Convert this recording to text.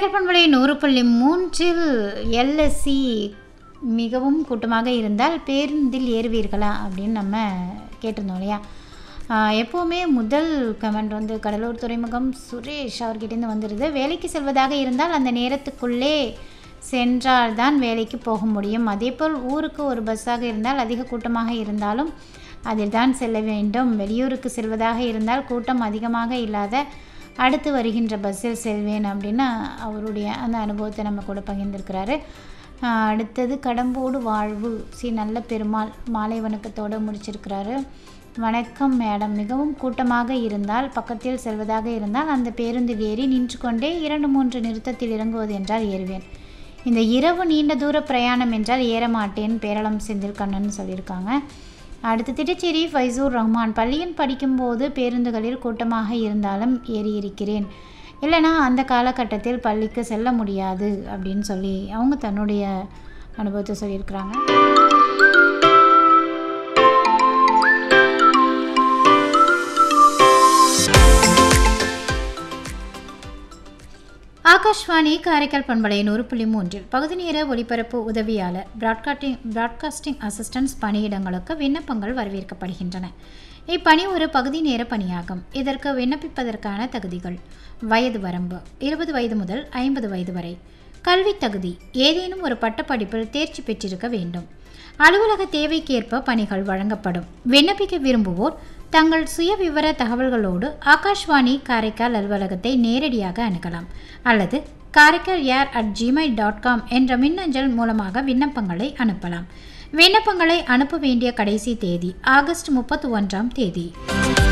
காரைக்கால் பண்பலை நூறு புள்ளி மூன்றில் எல்எஸ்சி மிகவும் கூட்டமாக இருந்தால் பேருந்தில் ஏறுவீர்களா அப்படின்னு நம்ம கேட்டிருந்தோம் இல்லையா ஆஹ் எப்போவுமே முதல் கமெண்ட் வந்து கடலூர் துறைமுகம் சுரேஷ் அவர்கிட்டேருந்து வந்துடுது வேலைக்கு செல்வதாக இருந்தால் அந்த நேரத்துக்குள்ளே சென்றால் தான் வேலைக்கு போக முடியும் அதேபோல் ஊருக்கு ஒரு பஸ்ஸாக இருந்தால் அதிக கூட்டமாக இருந்தாலும் அதில் தான் செல்ல வேண்டும் வெளியூருக்கு செல்வதாக இருந்தால் கூட்டம் அதிகமாக இல்லாத அடுத்து வருகின்ற பஸ்ஸில் செல்வேன் அப்படின்னு அவருடைய அந்த அனுபவத்தை நம்ம கூட பகிர்ந்திருக்கிறாரு ஆஹ் அடுத்தது கடம்போடு வாழ்வு சி நல்ல பெருமாள் மாலை வணக்கத்தோடு முடிச்சிருக்கிறாரு வணக்கம் மேடம் மிகவும் கூட்டமாக இருந்தால் பக்கத்தில் செல்வதாக இருந்தால் அந்த பேருந்தில் ஏறி நின்று கொண்டே இரண்டு மூன்று நிறுத்தத்தில் இறங்குவது என்றால் ஏறுவேன் இந்த இரவு நீண்ட தூர பிரயாணம் என்றால் ஏற மாட்டேன் பேரளம் செந்தில் கண்ணன் சொல்லியிருக்காங்க அடுத்து திட்டச்சேரி ஃபைசூர் ரஹ்மான் பள்ளியில் படிக்கும்போது பேருந்துகளில் கூட்டமாக இருந்தாலும் ஏறியிருக்கிறேன் இல்லைனா அந்த காலகட்டத்தில் பள்ளிக்கு செல்ல முடியாது அப்படின்னு சொல்லி அவங்க தன்னுடைய அனுபவத்தை சொல்லியிருக்கிறாங்க ஆகாஷ்வாணி காரைக்கால் பண்பலை நூறு புள்ளி மூன்றில் பகுதி நேர ஒலிபரப்பு உதவியாளர் பிராட்காஸ்டிங் பிராட்காஸ்டிங் அசிஸ்டன்ஸ் பணியிடங்களுக்கு விண்ணப்பங்கள் வரவேற்கப்படுகின்றன இப்பணி ஒரு பகுதி நேர பணியாகும் இதற்கு விண்ணப்பிப்பதற்கான தகுதிகள் வயது வரம்பு இருபது வயது முதல் ஐம்பது வயது வரை கல்வி தகுதி ஏதேனும் ஒரு பட்டப்படிப்பில் தேர்ச்சி பெற்றிருக்க வேண்டும் அலுவலக தேவைக்கேற்ப பணிகள் வழங்கப்படும் விண்ணப்பிக்க விரும்புவோர் தங்கள் சுயவிவர தகவல்களோடு ஆகாஷ்வாணி காரைக்கால் அலுவலகத்தை நேரடியாக அணுகலாம் அல்லது Karaikal air at Gmail dot com என்ற மின்னஞ்சல் மூலமாக விண்ணப்பங்களை அனுப்பலாம் விண்ணப்பங்களை அனுப்ப வேண்டிய கடைசி தேதி ஆகஸ்ட் முப்பத்தி ஒன்றாம் தேதி